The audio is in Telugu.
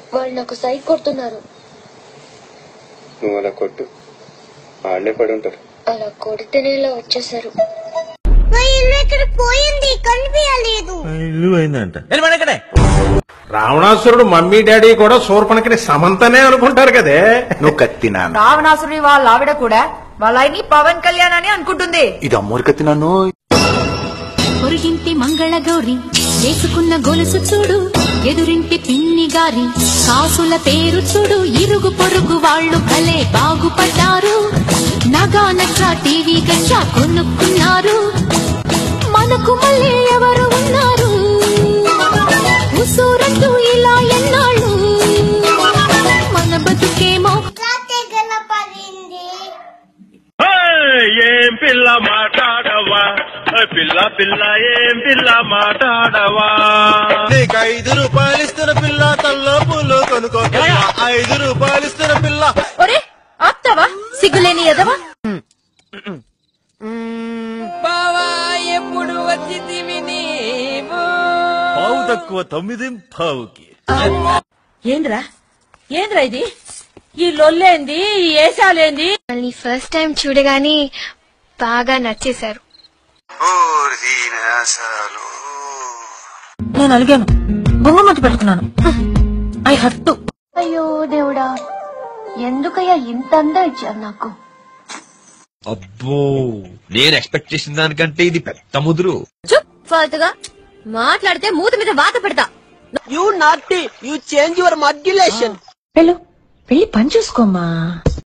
వాళ్ళు నాకు సైట్ కొడుతున్నారు నువ్వు అలా కొట్టు వాళ్ళే పడి ఉంటారు అలా కొడితేనే ఇలా వచ్చేసారు మా ఇల్లు ఇక్కడ పోయింది కనిపించలేదు ఇల్లు అయిందంట రావణాసురుడు మమ్మీ డాడీ కూడా శూర్పణకిని సమంతనే అనుకుంటారు కదే నువ్వు కత్తినా రావణాసురుడి వాళ్ళ ఆవిడ కూడా వాళ్ళ ఆయన్ని పవన్ కళ్యాణ్ అని అనుకుంటుంది ఇది అమ్మోరు కత్తినాను పొరుగింటి మంగళ గౌరి వేసుకున్న గొలుసు చూడు ఎదురింటి పిన్ని గారి కాసుల పేరు చూడు ఇరుగు పొరుగు వాళ్ళు భలే బాగుపడ్డారు నగా నట్రా టీవీ గట్రా కొనుక్కున్నారు మనకు మళ్ళీ ఎవరు ఉన్నారు ఉసూరంటూ ఇలా ఎన్నాళ్ళు మన బతుకేమో తెగల పడింది ఏం పిల్ల మాట్లాడవా పిల్ల పిల్ల ఏం పిల్ల మాట్లాడవా నీకు ఐదు రూపాయలు ఇస్తున్న పిల్ల తల్లో పూలు కొనుక్కో పిల్ల. ఐదు రూపాయలు ఇస్తున్న పిల్ల ఒరే ఆప్తావా సిగ్గులేని ఎదవా పావు తక్కువ తొమ్మిది పావుకి ఏంద్రా ఏంద్రా ఇది ఈ లొల్లేంది ఈ ఏసాలేంది వాళ్ళని ఫస్ట్ టైం చూడగానే బాగా నచ్చేశారు నేను అలిగాను బొంగమతి పెట్టుకున్నాను ఐ హట్టు అయ్యో దేవుడా ఎందుకయ్యా ఇంత అందా ఇచ్చారు నాకు అబ్బో నేను ఎక్స్పెక్ట్ చేసిన దానికంటే ఇది పెద్ద ముదురు చుప్ ఫాల్తుగా మాట్లాడితే మూత మీద వాత పెడతా you naughty you change your మడ్యులేషన్ వెళ్ళు వెళ్ళి పని చూసుకోమ్మా